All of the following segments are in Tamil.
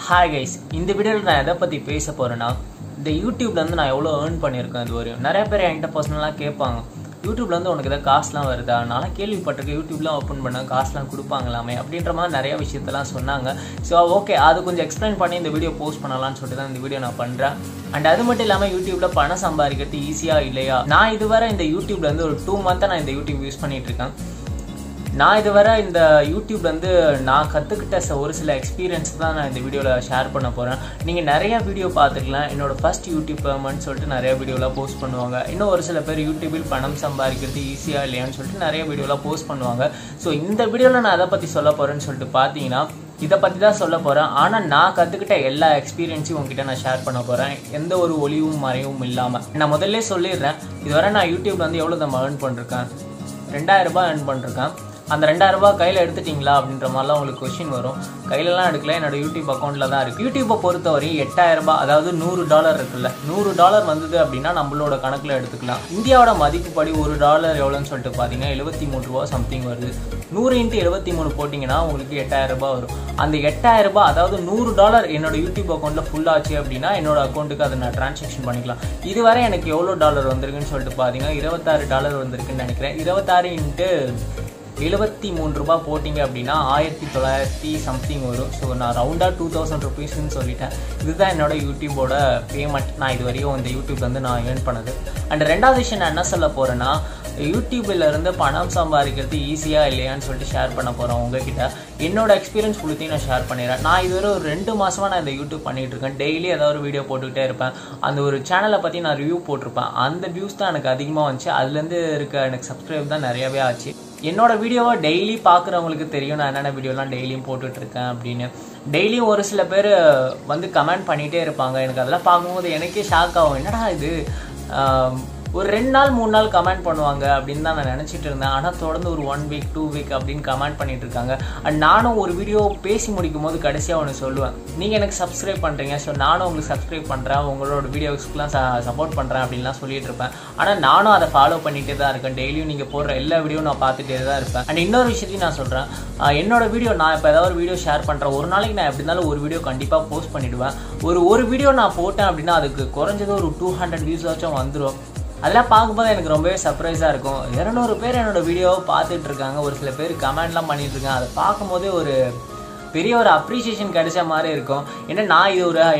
ஹாய் கைஸ் இந்த வீடியோவில் நான் எதை பற்றி பேச போகிறேன்னா இந்த யூடியூப்லேருந்து நான் எவ்வளோ ஏர்ன் பண்ணியிருக்கேன் இது வரையும் நிறைய பேர் என்கிட்ட பர்சனலாக கேட்பாங்க யூடியூப்லேருந்து உனக்கு எதாவது காசுலாம் வருதா நான் கேள்விப்பட்டிருக்கேன் யூடியூப்லாம் ஓப்பன் பண்ண காசுலாம் கொடுப்பாங்களாமே அப்படின்ற மாதிரி நிறைய விஷயத்தெல்லாம் சொன்னாங்க ஸோ ஓகே அது கொஞ்சம் எக்ஸ்பிளைன் பண்ணி இந்த வீடியோ போஸ்ட் பண்ணலாம்னு சொல்லிட்டு தான் இந்த வீடியோ நான் பண்ணுறேன் அண்ட் அது மட்டும் இல்லாமல் யூடியூப்பில் பணம் சம்பாதிக்கிறது ஈஸியாக இல்லையா நான் இதுவரை இந்த யூடியூப்லேருந்து ஒரு டூ மந்த்தாக நான் இந்த யூடியூப் யூஸ் பண்ணிட்டு இருக்கேன் நான் இதுவரை இந்த யூடியூப்ல வந்து நான் கற்றுக்கிட்ட ச- ஒரு சில எக்ஸ்பீரியன்ஸ் தான் நான் இந்த வீடியோவில் ஷேர் பண்ண போகிறேன் நீங்கள் நிறைய வீடியோ பார்த்துக்கலாம் என்னோட ஃபர்ஸ்ட் யூடியூப் பேமெண்ட் சொல்லிட்டு நிறைய வீடியோலாம் போஸ்ட் பண்ணுவாங்க இன்னும் ஒரு சில பேர் யூடியூபில் பணம் சம்பாதிக்கிறது ஈஸியாக இல்லையான்னு சொல்லிட்டு நிறைய வீடியோலாம் போஸ்ட் பண்ணுவாங்க ஸோ இந்த வீடியோவில் நான் அதை பற்றி சொல்ல போகிறேன்னு சொல்லிட்டு பார்த்தீங்கன்னா இதை பற்றி தான் சொல்ல போகிறேன் ஆனால் நான் கற்றுக்கிட்ட எல்லா எக்ஸ்பீரியன்ஸையும் உங்ககிட்ட நான் ஷேர் பண்ண போகிறேன் எந்த ஒரு ஒளிவும் மறைவும் இல்லாமல் நான் முதல்ல சொல்லிடுறேன் இதுவரை நான் யூடியூப்ல வந்து எவ்வளோ நம்ம ஏர்ன் பண்ணிருக்கேன் ரெண்டாயிரம் ரூபாய் earn பண்ணிருக்கேன் அந்த ரெண்டாயிரம் ரூபாய் கையில் எடுத்துட்டீங்களா அப்படின்ற மாதிரிலாம் உங்களுக்கு கொஸ்டின் வரும் கையிலலாம் எடுக்கல என்னோட யூடியூப் அக்கௌண்ட்டில் தான் இருக்குது யூடியூப்பை பொறுத்தவரையும் எட்டாயிரம் ரூபாய் அதாவது நூறு டாலர் இருக்குல்ல நூறு டாலர் வந்தது அப்படின்னா நம்மளோட கணக்கில் எடுத்துக்கலாம் இந்தியாவோட மதிப்புப்படி ஒரு டாலர் எவ்வளோன்னு சொல்லிட்டு பார்த்தீங்கன்னா எழுபத்தி மூணு ரூபா சம்திங் வருது நூறு இன்ட்டு எழுபத்தி மூணு போட்டிங்கன்னா உங்களுக்கு எட்டாயிரம் ரூபாய் வரும் அந்த எட்டாயிரம் ரூபாய் அதாவது நூறு டாலர் என்னோட யூடியூப் அக்கௌண்ட்டில் ஃபுல் ஆச்சு அப்படின்னா என்னோட அக்கௌண்ட்டுக்கு அதை நான் டிரான்சாக்ஷன் பண்ணிக்கலாம் இதுவரை எனக்கு எவ்வளோ டாலர் வந்திருக்குன்னு சொல்லிட்டு பார்த்தீங்கன்னா இருபத்தாறு டாலர் வந்திருக்குன்னு நினைக்கிறேன் இருபத்தாறு இன்ட்டு எழுபத்தி மூணு ரூபாய் போட்டிங்க அப்படின்னா ஆயிரத்தி தொள்ளாயிரத்தி சம்திங் வரும் ஸோ நான் ரவுண்டாக டூ தௌசண்ட் ருபீஸ்ன்னு சொல்லிட்டேன் இதுதான் என்னோட யூடியூபோட பேமெண்ட் நான் இது வரையும் இந்த யூடியூப்ல இருந்து நான் ஏர்ன் பண்ணது அண்ட் ரெண்டாவது விஷயம் நான் என்ன சொல்ல போகிறேன்னா யூடியூப்ல இருந்து பணம் சம்பாதிக்கிறது ஈஸியாக இல்லையான்னு சொல்லிட்டு ஷேர் பண்ண போகிறேன் உங்ககிட்ட என்னோட எக்ஸ்பீரியன்ஸ் ஃபுல்த்தையும் நான் ஷேர் பண்ணிடுறேன் நான் இதுவரை ஒரு ரெண்டு மாசமா நான் இந்த யூடியூப் பண்ணிட்டு இருக்கேன் டெய்லி ஏதாவது ஒரு வீடியோ போட்டுக்கிட்டே இருப்பேன் அந்த ஒரு சேனலை பற்றி நான் ரிவ்யூ போட்டிருப்பேன் அந்த வியூஸ் தான் எனக்கு அதிகமாக வந்துச்சு அதுலேருந்து இருக்க எனக்கு சப்ஸ்கிரைப் தான் நிறையவே ஆச்சு என்னோட வீடியோவை டெய்லி பார்க்குறவங்களுக்கு தெரியும் நான் என்னென்ன வீடியோலாம் டெய்லியும் போட்டுட்டு இருக்கேன் அப்படின்னு டெய்லியும் ஒரு சில பேர் வந்து கமெண்ட் பண்ணிகிட்டே இருப்பாங்க எனக்கு அதெல்லாம் பார்க்கும்போது எனக்கே ஷாக் ஆகும் என்னடா இது ஆம், ஒரு ரெண்டு நாள் மூணு நாள் கமெண்ட் பண்ணுவாங்க அப்படின்னு தான் நான் நினச்சிட்டு இருந்தேன் ஆனால் தொடர்ந்து ஒரு ஒன் வீக் டூ வீக் அப்படின்னு கமெண்ட் பண்ணிட்டு இருக்காங்க அண்ட் நானும் ஒரு வீடியோ பேசி முடிக்கும் போது கடைசியாக ஒன்று சொல்லுவேன் நீங்கள் எனக்கு சப்ஸ்கிரைப் பண்ணுறீங்க ஸோ நானும் உங்களுக்கு சப்ஸ்கிரைப் பண்ணுறேன் உங்களோட வீடியோஸ்க்குலாம் சப்போர்ட் பண்ணுறேன் அப்படின்லாம் சொல்லிட்டு இருப்பேன் ஆனால் நானும் அதை ஃபாலோ பண்ணிட்டே தான் இருக்கேன் டெய்லியும் நீங்கள் போடுற எல்லா வீடியோ நான் பார்த்துட்டே தான் இருப்பேன் அண்ட் இன்னொரு விஷயத்தையும் நான் சொல்கிறேன் என்னோட வீடியோ நான் இப்போ ஏதாவது ஒரு வீடியோ ஷேர் பண்ணுறேன் ஒரு நாளைக்கு நான் எப்படி இருந்தாலும் ஒரு வீடியோ கண்டிப்பாக போஸ்ட் பண்ணிடுவேன் ஒரு ஒரு வீடியோ நான் போட்டேன் அப்படின்னா அதுக்கு குறைஞ்சது ஒரு டூ ஹண்ட்ரட் வியூஸ் ஆச்சும் வந்துடும் அதெல்லாம் பார்க்கும்போது எனக்கு ரொம்பவே சர்ப்ரைஸாக இருக்கும் இரநூறு பேர் என்னோட வீடியோவை பார்த்துட்டு இருக்காங்க ஒரு சில பேர் கமெண்ட்லாம் பண்ணிட்டு இருக்காங்க அதை பார்க்கும்போதே ஒரு பெரிய ஒரு அப்ரிசியேஷன் கிடைச்ச மாதிரி இருக்கும் ஏன்னா நான் இது ஒரு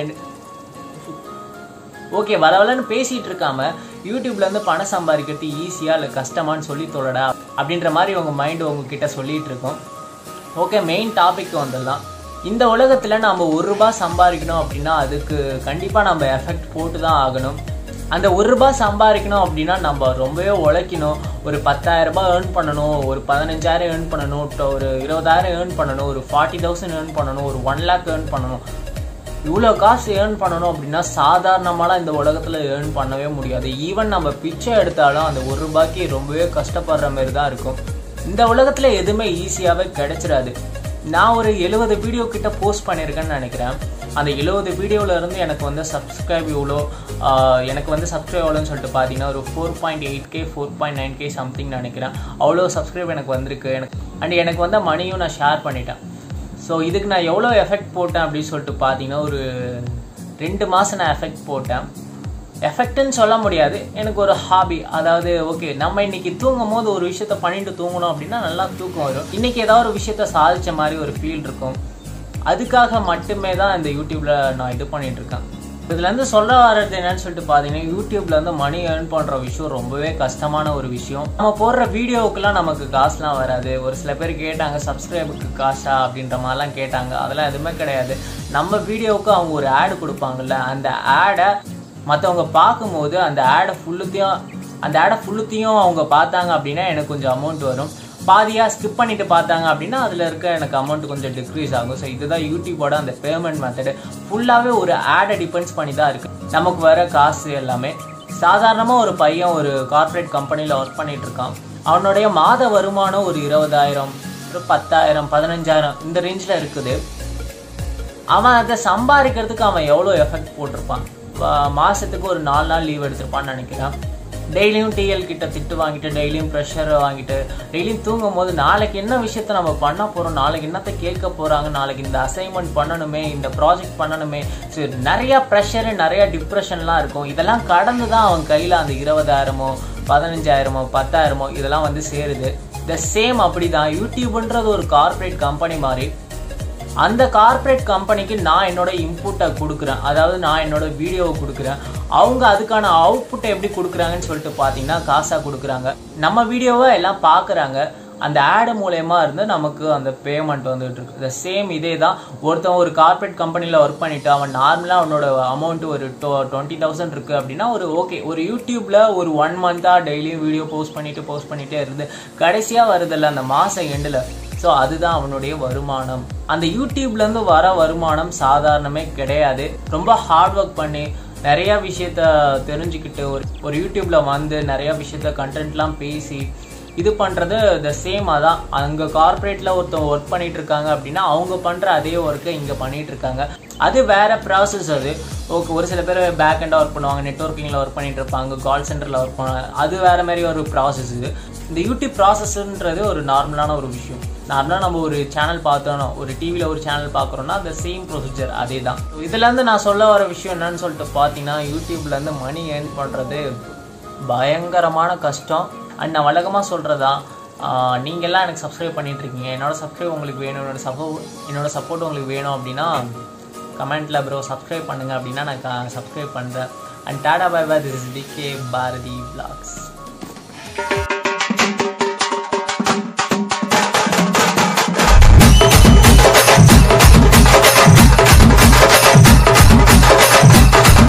ஓகே வளவலன்னு பேசிட்டு இருக்காம யூடியூப்ல இருந்து பணம் சம்பாதிக்கிறது ஈஸியா இல்லை கஷ்டமான்னு சொல்லி தொலைடா அப்படின்ற மாதிரி உங்க மைண்ட் உங்ககிட்ட சொல்லிட்டு இருக்கோம் ஓகே மெயின் டாபிக் வந்துடலாம் இந்த உலகத்துல நம்ம ஒரு ரூபாய் சம்பாதிக்கணும் அப்படின்னா அதுக்கு கண்டிப்பா நம்ம எஃபெக்ட் போட்டு தான் ஆகணும் அந்த ஒரு ரூபாய் சம்பாதிக்கணும் அப்படின்னா நம்ம ரொம்பவே உழைக்கணும் ஒரு பத்தாயிரம் ரூபாய் ஏர்ன் பண்ணணும் ஒரு பதினஞ்சாயிரம் ஏர்ன் பண்ணணும் to ஒரு இருபதாயிரம் ஏர்ன் பண்ணணும் ஒரு ஃபார்ட்டி தௌசண்ட் ஏர்ன் பண்ணணும் ஒரு ஒன் லேக் ஏர்ன் பண்ணணும் இவ்வளோ காசு ஏர்ன் பண்ணணும் அப்படின்னா சாதாரணமாலாம் இந்த உலகத்தில் ஏர்ன் பண்ணவே முடியாது ஈவன் நம்ம பிச்சை எடுத்தாலும் அந்த ஒரு ரூபாய்க்கு ரொம்பவே கஷ்டப்படுற மாதிரி தான் இருக்கும் இந்த உலகத்தில் எதுவுமே ஈஸியாகவே கிடைச்சிடாது நான் ஒரு எழுபது வீடியோ கிட்ட போஸ்ட் பண்ணியிருக்கேன்னு நினைக்கிறேன் அந்த எழுபது வீடியோவில் இருந்து எனக்கு வந்து சப்ஸ்கிரைப் இவ்வளோ ஆஹ், எனக்கு வந்து சப்ஸ்கிரைப் எவ்வளோன்னு சொல்லிட்டு பார்த்தீங்கன்னா ஒரு four point eight K four point nine K something நினைக்கிறேன் அவ்வளோ சப்ஸ்கிரைப் எனக்கு வந்திருக்கு எனக்கு அண்ட் எனக்கு வந்த மணியும் நான் ஷேர் பண்ணிட்டேன் ஸோ இதுக்கு நான் எவ்வளோ எஃபெக்ட் போட்டேன் அப்படின்னு சொல்லிட்டு பார்த்தீங்கன்னா ஒரு ரெண்டு மாதம் நான் எஃபெக்ட் போட்டேன் எஃபெக்ட்னு சொல்ல முடியாது எனக்கு ஒரு ஹாபி அதாவது ஓகே நம்ம இன்னைக்கு தூங்கும் போது ஒரு விஷயத்த பண்ணிட்டு தூங்கணும் அப்படின்னா நல்லா தூக்கம் வரும் இன்னைக்கு ஏதாவது ஒரு விஷயத்த சாதிச்ச மாதிரி ஒரு ஃபீல் இருக்கும் அதுக்காக மட்டுமே தான் இந்த யூடியூப்ல நான் இது பண்ணிட்டு இருக்கேன் இதுல இருந்து சொல்ல வர்றது என்னன்னு சொல்லிட்டு பாத்தீங்கன்னா யூடியூப்ல இருந்து மணி ஏர்ன் பண்ற விஷயம் ரொம்பவே கஷ்டமான ஒரு விஷயம் நம்ம போடுற வீடியோவுக்குலாம் நமக்கு காசுலாம் வராது ஒரு சில பேர் கேட்டாங்க சப்ஸ்கிரைபுக்கு காசா அப்படின்ற மாதிரிலாம் கேட்டாங்க அதெல்லாம் எதுவுமே கிடையாது நம்ம வீடியோவுக்கு அவங்க ஒரு ஆடு கொடுப்பாங்கல்ல அந்த ஆடை மற்றவங்க பார்க்கும்போது அந்த ஆடை ஃபுல்லுத்தையும் அந்த ஆடை ஃபுல்லுத்தையும் அவங்க பார்த்தாங்க அப்படின்னா எனக்கு கொஞ்சம் அமௌண்ட் வரும் பாதியாக ஸ்கிப் பண்ணிட்டு பார்த்தாங்க அப்படின்னா அதில் இருக்க எனக்கு அமௌண்ட் கொஞ்சம் டிக்ரீஸ் ஆகும் ஸோ இதுதான் யூடியூபோட அந்த பேமெண்ட் மெத்தடு ஃபுல்லாகவே ஒரு ஆடை டிபெண்ட்ஸ் பண்ணி தான் இருக்குது நமக்கு வர காசு எல்லாமே சாதாரணமாக ஒரு பையன் ஒரு கார்ப்பரேட் கம்பெனியில் ஒர்க் பண்ணிட்டு இருக்கான் அவனுடைய மாத வருமானம் ஒரு இருபதாயிரம் ஒரு பத்தாயிரம் பதினஞ்சாயிரம் இந்த ரேஞ்சில் இருக்குது அவன் அதை சம்பாதிக்கிறதுக்கு அவன் எவ்வளோ எஃபெக்ட் போட்டிருப்பான் வா- மாசத்துக்கு ஒரு நாலு நாள் லீவ் எடுத்திருப்பான்னு நினைக்கிறேன் டெய்லியும் டிஎல் கிட்ட திட்டு வாங்கிட்டு டெய்லியும் ப்ரெஷர் வாங்கிட்டு டெய்லியும் தூங்கும் போது நாளைக்கு என்ன விஷயத்த நம்ம பண்ண போறோம் நாளைக்கு என்னத்த கேட்க போறாங்க நாளைக்கு இந்த அசைன்மெண்ட் பண்ணணுமே இந்த ப்ராஜெக்ட் பண்ணணுமே ஸோ நிறைய ப்ரெஷர் நிறைய டிப்ரெஷன்லாம் இருக்கும் இதெல்லாம் கடந்து தான் அவன் கையில அந்த இருபதாயிரமோ பதினஞ்சாயிரமோ பத்தாயிரமோ இதெல்லாம் வந்து சேருது த சேம் அப்படிதான் யூடியூப்ன்றது ஒரு கார்ப்பரேட் கம்பெனி மாதிரி அந்த கார்ப்பரேட் கம்பெனிக்கு நான் என்னோட இன்புட்டை கொடுக்குறேன் அதாவது நான் என்னோட வீடியோவை கொடுக்குறேன் அவங்க அதுக்கான அவுட்புட்டை எப்படி கொடுக்குறாங்கன்னு சொல்லிட்டு பார்த்தீங்கன்னா காசாக கொடுக்குறாங்க நம்ம வீடியோவை எல்லாம் பார்க்குறாங்க அந்த ஆடு மூலயமா இருந்து நமக்கு அந்த பேமெண்ட் வந்துட்டு இருக்கு இந்த சேம் இதே தான் ஒருத்தன் ஒரு கார்ப்பரேட் கம்பெனியில் ஒர்க் பண்ணிட்டு அவன் நார்மலாக அவனோட அமௌண்ட் ஒரு டுவெண்ட்டி தௌசண்ட் இருக்கு அப்படின்னா ஒரு ஓகே ஒரு யூடியூப்ல ஒரு ஒன் மந்த்தாக டெய்லியும் வீடியோ போஸ்ட் பண்ணிட்டு போஸ்ட் பண்ணிட்டே இருந்து கடைசியாக வருதில்ல அந்த மாதம் எண்டில் ஸோ அதுதான் அவனுடைய வருமானம் அந்த யூடியூப்ல இருந்து வர வருமானம் சாதாரணமே கிடையாது ரொம்ப ஹார்ட் ஒர்க் பண்ணி நிறைய விஷயத்த தெரிஞ்சுக்கிட்டு ஒரு ஒரு யூடியூப்ல வந்து நிறைய விஷயத்த கண்டென்ட்லாம் பேசி இது பண்றது த சேம் அதான் அங்க கார்ப்பரேட்ல ஒருத்தவங்க ஒர்க் பண்ணிட்டு இருக்காங்க அப்படின்னா அவங்க பண்ற அதே ஒர்க்கை இங்க பண்ணிட்டு இருக்காங்க அது வேற ப்ராசஸ் அது ஓகே ஒரு சில பேர் பேக் எண்டாக ஒர்க் பண்ணுவாங்க நெட்ஒர்க்கிங்கில் ஒர்க் பண்ணிட்டு இருப்பாங்க கால் சென்டரில் ஒர்க் பண்ணுவாங்க அது வேற மாதிரி ஒரு ப்ராசஸ் இது இந்த யூடியூப் ப்ராசஸ்ன்றது ஒரு நார்மலான ஒரு விஷயம் நார்மலாக நம்ம ஒரு சேனல் பார்த்தோம் ஒரு டிவியில் ஒரு சேனல் பார்க்குறோம்னா அந்த சேம் ப்ரொசீஜர் அதே தான் இதுலேருந்து நான் சொல்ல வர விஷயம் என்னன்னு சொல்லிட்டு பார்த்தீங்கன்னா யூடியூப்லேருந்து மணி ஏர்ன் பண்ணுறது பயங்கரமான கஷ்டம் அண்ட் நான் வழக்கமாக சொல்கிறதா நீங்கள்லாம் எனக்கு சப்ஸ்கிரைப் பண்ணிட்டு இருக்கீங்க என்னோட சப்ஸ்கிரைப் உங்களுக்கு வேணும் என்னோட சப்போர்ட் என்னோட சப்போர்ட் உங்களுக்கு வேணும் அப்படின்னா கமெண்ட்டில் ப்ரோ சப்ஸ்கிரைப் பண்ணுங்க அப்படின்னா நான் சப்ஸ்கிரைப் பண்ணுறேன் and tata bye bye this is DK Bharathi vlogs